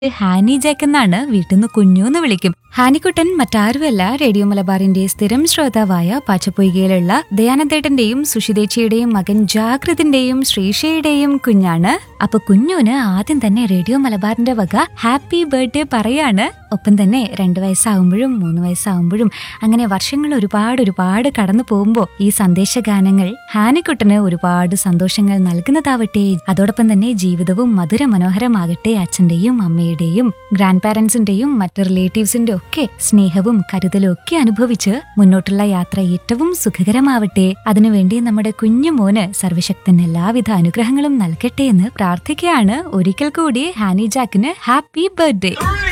ഹാനി ജാക്ക് എന്നാണ് വീട്ടിൽ നിന്ന് കുഞ്ഞു എന്ന് വിളിക്കും ഹാനിക്കുട്ടൻ മറ്റാരുമല്ല റേഡിയോ മലബാറിന്റെ സ്ഥിരം ശ്രോതാവായ പാച്ചപ്പൊയ്കയിലുള്ള ദയാനന്ദേട്ടന്റെയും സുഷിതേച്ചിയുടെയും മകൻ ജാഗ്രതിന്റെയും ശ്രീഷയുടെയും കുഞ്ഞാണ് അപ്പൊ കുഞ്ഞുന് ആദ്യം തന്നെ റേഡിയോ മലബാറിന്റെ വക ഹാപ്പി ബർത്ത്ഡേ പറയാണ് ഒപ്പം തന്നെ രണ്ടു വയസ്സാകുമ്പോഴും മൂന്ന് വയസ്സാകുമ്പോഴും അങ്ങനെ വർഷങ്ങൾ ഒരുപാട് ഒരുപാട് കടന്നു പോകുമ്പോൾ ഈ സന്ദേശഗാനങ്ങൾ ഹാനിക്കുട്ടന് ഒരുപാട് സന്തോഷങ്ങൾ നൽകുന്നതാവട്ടെ അതോടൊപ്പം തന്നെ ജീവിതവും മധുര മനോഹരമാകട്ടെ അച്ഛന്റെയും അമ്മയുടെയും ഗ്രാൻഡ് പാരന്റ്സിന്റെയും മറ്റ് റിലേറ്റീവ്സിന്റെ ഒക്കെ സ്നേഹവും കരുതലും ഒക്കെ അനുഭവിച്ച് മുന്നോട്ടുള്ള യാത്ര ഏറ്റവും സുഖകരമാവട്ടെ അതിനുവേണ്ടി നമ്മുടെ കുഞ്ഞു മോന് സർവശക്തൻ എല്ലാവിധ അനുഗ്രഹങ്ങളും നൽകട്ടെ എന്ന് പ്രാർത്ഥിക്കുകയാണ് ഒരിക്കൽ കൂടി ഹാനി ജാക്കിന് ഹാപ്പി ബർത്ത്ഡേ Three,